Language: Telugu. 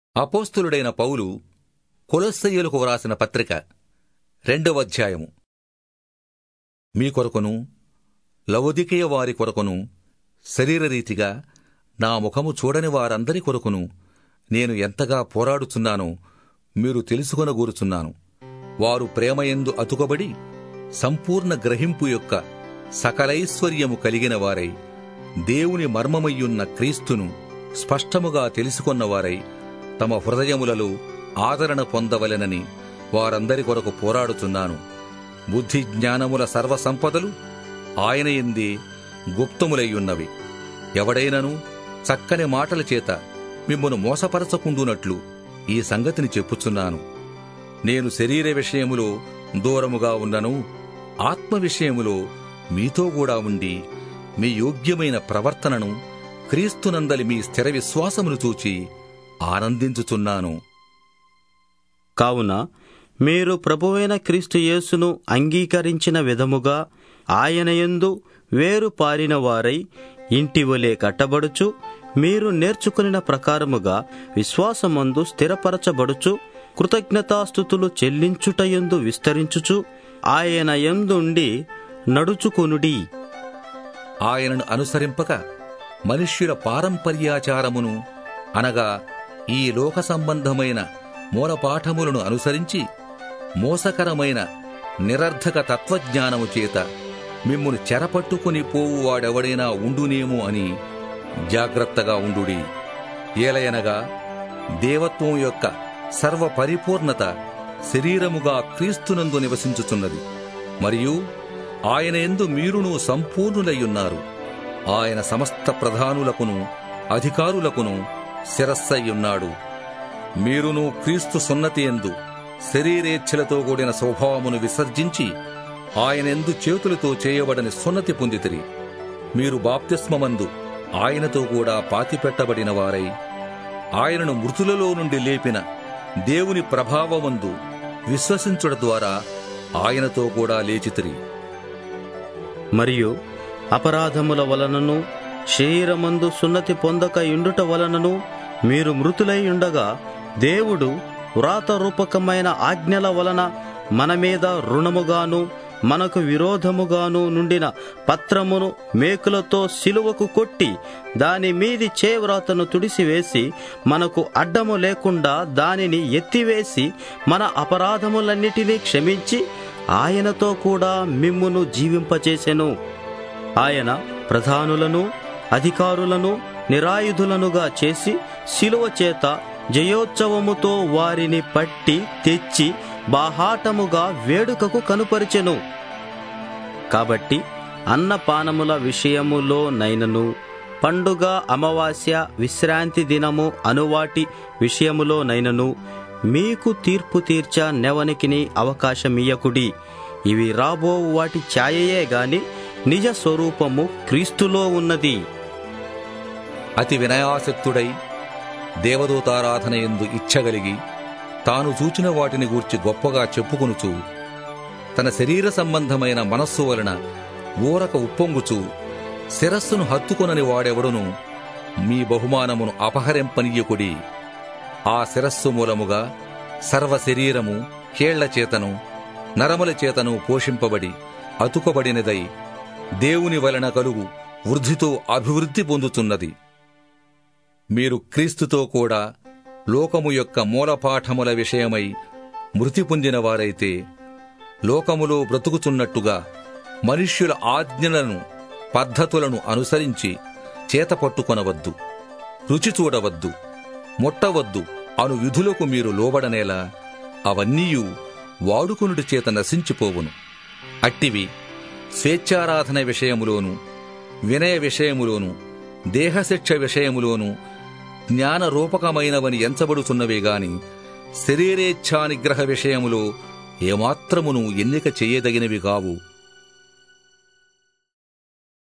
అపోస్తులుడైన పౌలు కొలొస్సయ్యులకు వ్రాసిన పత్రిక రెండవ అధ్యాయము మీ కొరకును లవదికేయ వారి కొరకును శరీరరీతిగా నా ముఖము చూడని వారందరి కొరకును నేను ఎంతగా పోరాడుచున్నానో మీరు తెలుసుకొనగూరుచున్నాను వారు ప్రేమయందు అతుకబడి సంపూర్ణ గ్రహింపు యొక్క సకలైశ్వర్యము కలిగిన వారై దేవుని మర్మమయ్యున్న క్రీస్తును స్పష్టముగా తెలుసుకొన్నవారై తమ హృదయములలో ఆదరణ పొందవలెనని వారందరి కొరకు పోరాడుచున్నాను బుద్ధి జ్ఞానముల సర్వసంపదలు ఆయన ఎందే గుప్తములయ్యున్నవి ఎవడైనను చక్కని మాటల చేత మిమ్మను మోసపరచకుండునట్లు ఈ సంగతిని చెప్పుచున్నాను నేను శరీర విషయములో దూరముగా ఉన్నను ఆత్మ విషయములో మీతో కూడా ఉండి మీ యోగ్యమైన ప్రవర్తనను క్రీస్తునందలి మీ స్థిర విశ్వాసమును చూచి ఆనందించుచున్నాను కావున మీరు ప్రభువైన క్రీస్తు యేసును అంగీకరించిన విధముగా ఆయన యందు వేరు పారిన వారై ఇంటి వలె కట్టబడుచు మీరు నేర్చుకునిన ప్రకారముగా విశ్వాసమందు స్థిరపరచబడుచు కృతజ్ఞతాస్థుతులు చెల్లించుటయందు విస్తరించుచు ఆయన యందుండి నడుచుకొనుడి ఆయనను అనుసరింపక మనుష్యుల పారంపర్యాచారమును అనగా ఈ లోక సంబంధమైన మూలపాఠములను అనుసరించి మోసకరమైన నిరర్ధక తత్వజ్ఞానము చేత మిమ్మును చెరపట్టుకుని పోవువాడెవడైనా ఉండునేమో అని జాగ్రత్తగా ఉండుడి ఏలయనగా దేవత్వం యొక్క సర్వ పరిపూర్ణత శరీరముగా క్రీస్తునందు నివసించుచున్నది మరియు ఆయన ఎందు మీరును సంపూర్ణులయ్యున్నారు ఆయన సమస్త ప్రధానులకును అధికారులకును శిరస్సయ్యున్నాడు మీరును క్రీస్తు సున్నతి ఎందు శరీరేచ్ఛలతో కూడిన స్వభావమును విసర్జించి ఆయనెందు చేతులతో చేయబడని సున్నతి పొందితిరి మీరు బాప్తిస్మమందు ఆయనతో కూడా పాతిపెట్టబడిన వారై ఆయనను మృతులలో నుండి లేపిన దేవుని ప్రభావమందు విశ్వసించుట ద్వారా ఆయనతో కూడా లేచితిరి మరియు అపరాధముల వలనను శరీరమందు సున్నతి పొందక ఇండుట వలనను మీరు మృతులై ఉండగా దేవుడు వ్రాతరూపకమైన ఆజ్ఞల వలన మన మీద రుణముగాను మనకు విరోధముగాను నుండిన పత్రమును మేకులతో సిలువకు కొట్టి దాని మీది చేవ్రాతను తుడిసివేసి మనకు అడ్డము లేకుండా దానిని ఎత్తివేసి మన అపరాధములన్నిటినీ క్షమించి ఆయనతో కూడా మిమ్మును జీవింపచేసెను ఆయన ప్రధానులను అధికారులను నిరాయుధులనుగా చేసి శిలువ చేత జయోత్సవముతో వారిని పట్టి తెచ్చి బాహాటముగా వేడుకకు కనుపరిచెను కాబట్టి అన్నపానముల విషయములో నైనను పండుగ అమావాస్య విశ్రాంతి దినము అనువాటి విషయములో నైనను మీకు తీర్పు తీర్చ నెవనికిని అవకాశమియ్యకుడి ఇవి రాబో వాటి ఛాయయే గాని నిజ స్వరూపము క్రీస్తులో ఉన్నది అతి వినయాసక్తుడై దేవదూతారాధన ఎందు ఇచ్చగలిగి తాను చూచిన వాటిని గూర్చి గొప్పగా చెప్పుకొనుచు తన శరీర సంబంధమైన మనస్సు వలన ఊరక ఉప్పొంగుచు శిరస్సును హత్తుకొనని వాడెవడును మీ బహుమానమును అపహరింపనీయకుడి ఆ శిరస్సు మూలముగా సర్వ శరీరము కీళ్ల చేతను నరముల చేతను పోషింపబడి అతుకబడినదై దేవుని వలన కలుగు వృద్ధితో అభివృద్ధి పొందుతున్నది మీరు క్రీస్తుతో కూడా లోకము యొక్క మూలపాఠముల విషయమై మృతి పొందిన వారైతే లోకములో బ్రతుకుచున్నట్టుగా మనుష్యుల ఆజ్ఞలను పద్ధతులను అనుసరించి చేతపట్టుకొనవద్దు రుచి చూడవద్దు ముట్టవద్దు అను విధులకు మీరు లోబడనేలా అవన్నీయు వాడుకొనుడి చేత నశించిపోవును అట్టివి స్వేచ్ఛారాధన విషయములోను వినయ విషయములోను దేహశిక్ష విషయములోను జ్ఞానరూపకమైనవని ఎంచబడుచున్నవే గాని శరీరేచ్ఛానిగ్రహ విషయములో ఏమాత్రమును ఎన్నిక చేయదగినవి కావు